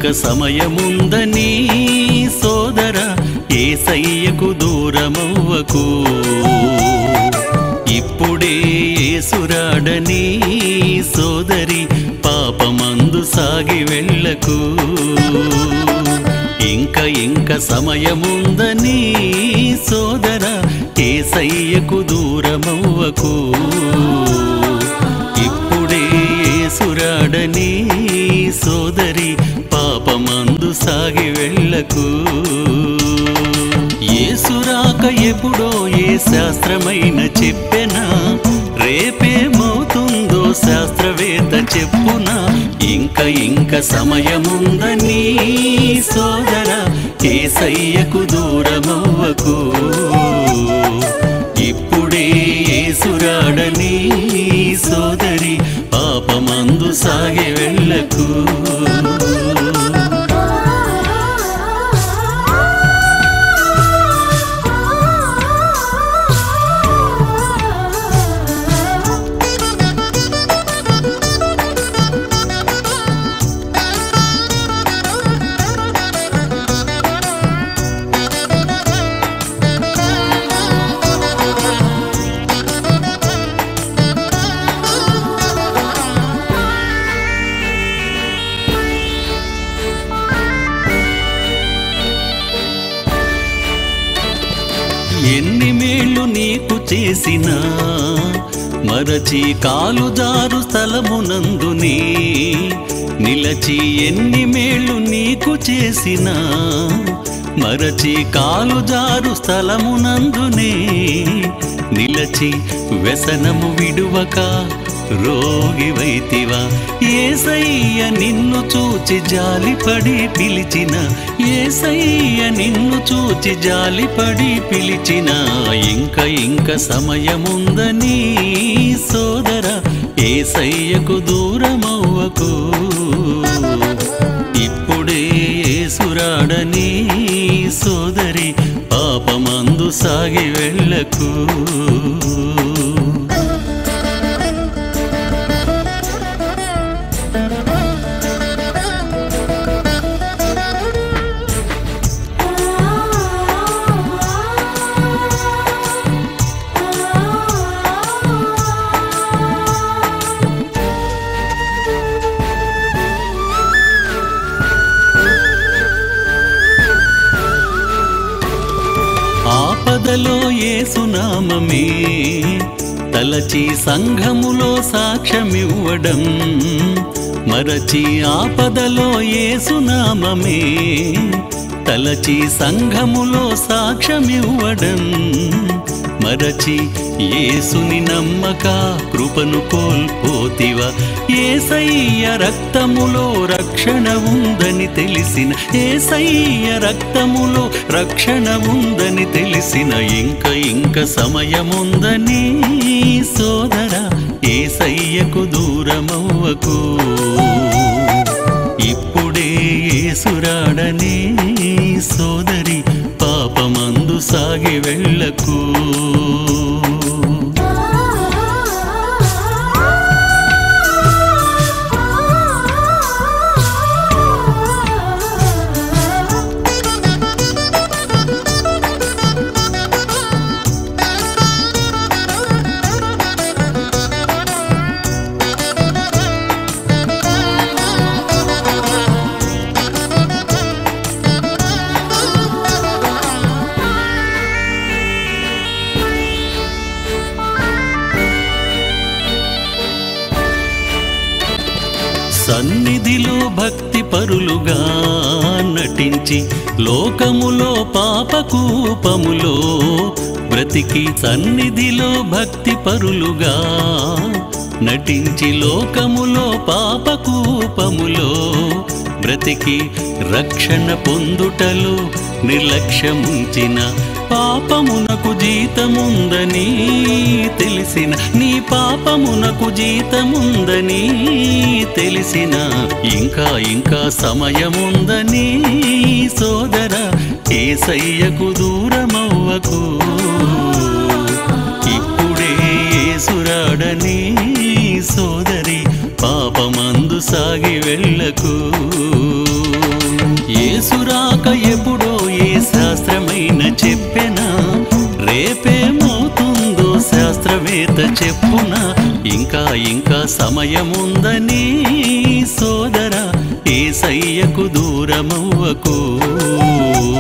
సమయముందని సోదర ఏసయ్యకు దూరమవ్వకు ఇప్పుడే ఏసురాడని సోదరి పాపమందు సాగి వెళ్ళకు ఇంకా ఇంకా సమయముందని సోదర ఏసయ్యకు దూరమవ్వకు ఇప్పుడే ఏసురాడని సోదరి పాపమందు సాగి వెళ్ళకు ఏసురాక ఎప్పుడో ఏ శాస్త్రమైన చెప్పెనా రేపేమవుతుందో శాస్త్రవేత్త చెప్పునా ఇంకా ఇంకా సమయముందని సోదర ఏసయ్యకు దూరమవ్వకు ఇప్పుడే ఏసురాడని సోదరి పాపమందు సాగి వెళ్ళకు ఎన్ని మేళ్ళు నీకు చేసినా మరచి కాలుదారు స్థలమునందుని నిలచి ఎన్ని మేళ్ళు నీకు చేసినా మరచి కాలుజారు స్థలమునందునే నిలచి వ్యసనము విడువక రోగివైతివా ఏసయ్య నిన్ను చూచి జాలిపడి పిలిచిన ఏసయ్య నిన్ను చూచి జాలిపడి పిలిచిన ఇంకా ఇంకా సమయముందని సోదర ఏసయ్యకు దూరమవ్వకు ఇప్పుడే ఏసురాడని సోదరి పాపమందు సాగి వెళ్ళకు ఆపదలో ఏసునామమే తలచి సంఘములో సాక్ష్యమివ్వడం మరచి ఆపదలో ఏసునామమే తలచి సంఘములో సాక్ష్యమివ్వడం మరచి ఏసుని నమ్మక కృపను కోల్పోతివా ఏసయ్య రక్తములో రక్షణ ఉందని తెలిసిన ఏసయ్య రక్తములో రక్షణ ఉందని తెలిసిన ఇంకా ఇంకా సమయముందని సోదర ఏసయ్యకు దూరమవ్వకు ఇప్పుడే ఏసురాడని సోదరి పాపమందు సాగి వెళ్ళకు సన్నిధిలో భక్తి పరులుగా నటించి లోకములో పాపకూపములో బ్రతికి సన్నిధిలో భక్తి పరులుగా నటించి లోకములో పాపకూపములో బ్రతికి రక్షణ పొందుటలో నిర్లక్ష్యముంచిన పాపమునకు జీతముందని తెలిసిన నీ పాపమునకు జీతముందని తెలిసిన ఇంకా ఇంకా సమయముందని సోదర ఏసయ్యకు దూరమవ్వకు ఇప్పుడే ఏసురాడని సోదరి పాపమందు సాగి వెళ్ళకు ఆయన చెప్పెనా రేపేమవుతుందో శాస్త్రవేత్త చెప్పున ఇంకా ఇంకా సమయముందని సోదర ఏసయ్యకు దూరమవ్వకు